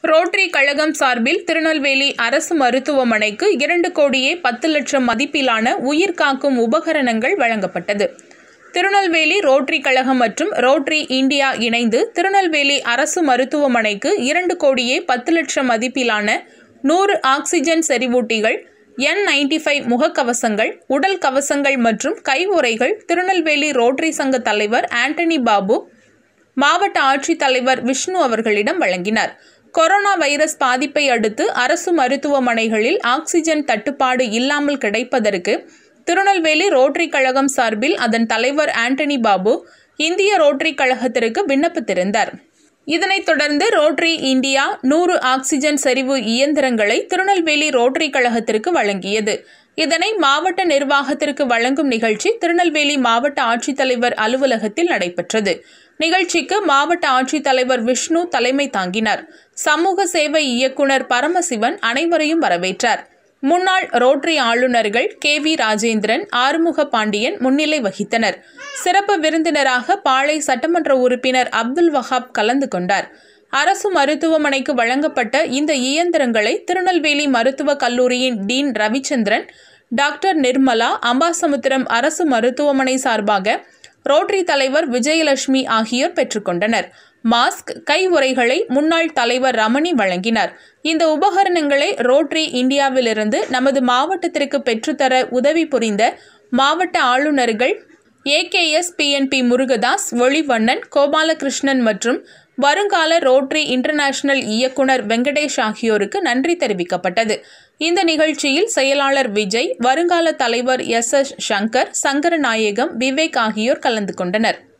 rotary கழகம் சார்பில் திருநெல்வேலி அரசு மருத்துவமனைக்கு இரண்டு கோடியே பத்து லட்சம் மதிப்பிலான உயிர் காக்கும் உபகரணங்கள் வழங்கப்பட்டது திருநெல்வேலி ரோட்டரி கழகம் மற்றும் ரோட்டரி இந்தியா இணைந்து திருநெல்வேலி அரசு மருத்துவமனைக்கு இரண்டு கோடியே பத்து லட்சம் மதிப்பிலான நூறு ஆக்சிஜன் செறிவூட்டிகள் என் நைன்டி ஃபைவ் முகக்கவசங்கள் உடல் கவசங்கள் மற்றும் கைவுறைகள் திருநெல்வேலி ரோட்டரி சங்க தலைவர் ஆண்டனி பாபு மாவட்ட ஆட்சித்தலைவர் விஷ்ணு அவர்களிடம் வழங்கினார் கொரோனா வைரஸ் பாதிப்பை அடுத்து அரசு மருத்துவமனைகளில் ஆக்சிஜன் தட்டுப்பாடு இல்லாமல் கிடைப்பதற்கு திருநெல்வேலி ரோட்டரி கழகம் சார்பில் அதன் தலைவர் ஆண்டனி பாபு இந்திய ரோட்டரி கழகத்திற்கு விண்ணப்பித்திருந்தார் இதனைத் தொடர்ந்து ரோட்டரி இந்தியா நூறு ஆக்சிஜன் செறிவு இயந்திரங்களை திருநெல்வேலி ரோட்டரி கழகத்திற்கு வழங்கியது இதனை மாவட்ட நிர்வாகத்திற்கு வழங்கும் நிகழ்ச்சி திருநெல்வேலி மாவட்ட ஆட்சித்தலைவர் அலுவலகத்தில் நடைபெற்றது நிகழ்ச்சிக்கு மாவட்ட ஆட்சித்தலைவர் விஷ்ணு தலைமை தாங்கினார் சமூக சேவை இயக்குனர் பரமசிவன் அனைவரையும் வரவேற்றார் முன்னாள் ரோட்டரி ஆளுநர்கள் கே வி ராஜேந்திரன் ஆறுமுக பாண்டியன் முன்னிலை வகித்தனர் சிறப்பு விருந்தினராக பாளை சட்டமன்ற உறுப்பினர் அப்துல் வஹாப் கலந்து கொண்டார் அரசு மருத்துவமனைக்கு வழங்கப்பட்ட இந்த இயந்திரங்களை திருநெல்வேலி மருத்துவக் கல்லூரியின் டீன் ரவிச்சந்திரன் டாக்டர் நிர்மலா அம்பாசமுத்திரம் அரசு மருத்துவமனை சார்பாக ரோட்டரி தலைவர் விஜயலட்சுமி ஆகியோர் பெற்றுக்கொண்டனர் மாஸ்க் கை உறைகளை முன்னாள் தலைவர் ரமணி வழங்கினார் இந்த உபகரணங்களை ரோட்டரி இந்தியாவிலிருந்து நமது மாவட்டத்திற்கு பெற்றுத்தர உதவி புரிந்த மாவட்ட ஆளுநர்கள் ஏகேஎஸ் பிஎன்பி முருகதாஸ் ஒளிவண்ணன் கோபாலகிருஷ்ணன் மற்றும் வருங்கால ரோட்டரி இன்டர்நேஷனல் இயக்குனர் வெங்கடேஷ் ஆகியோருக்கு நன்றி தெரிவிக்கப்பட்டது இந்த நிகழ்ச்சியில் செயலாளர் விஜய் வருங்கால தலைவர் எஸ் எஸ் சங்கர் சங்கரநாயகம் விவேக் ஆகியோர் கலந்து கொண்டனர்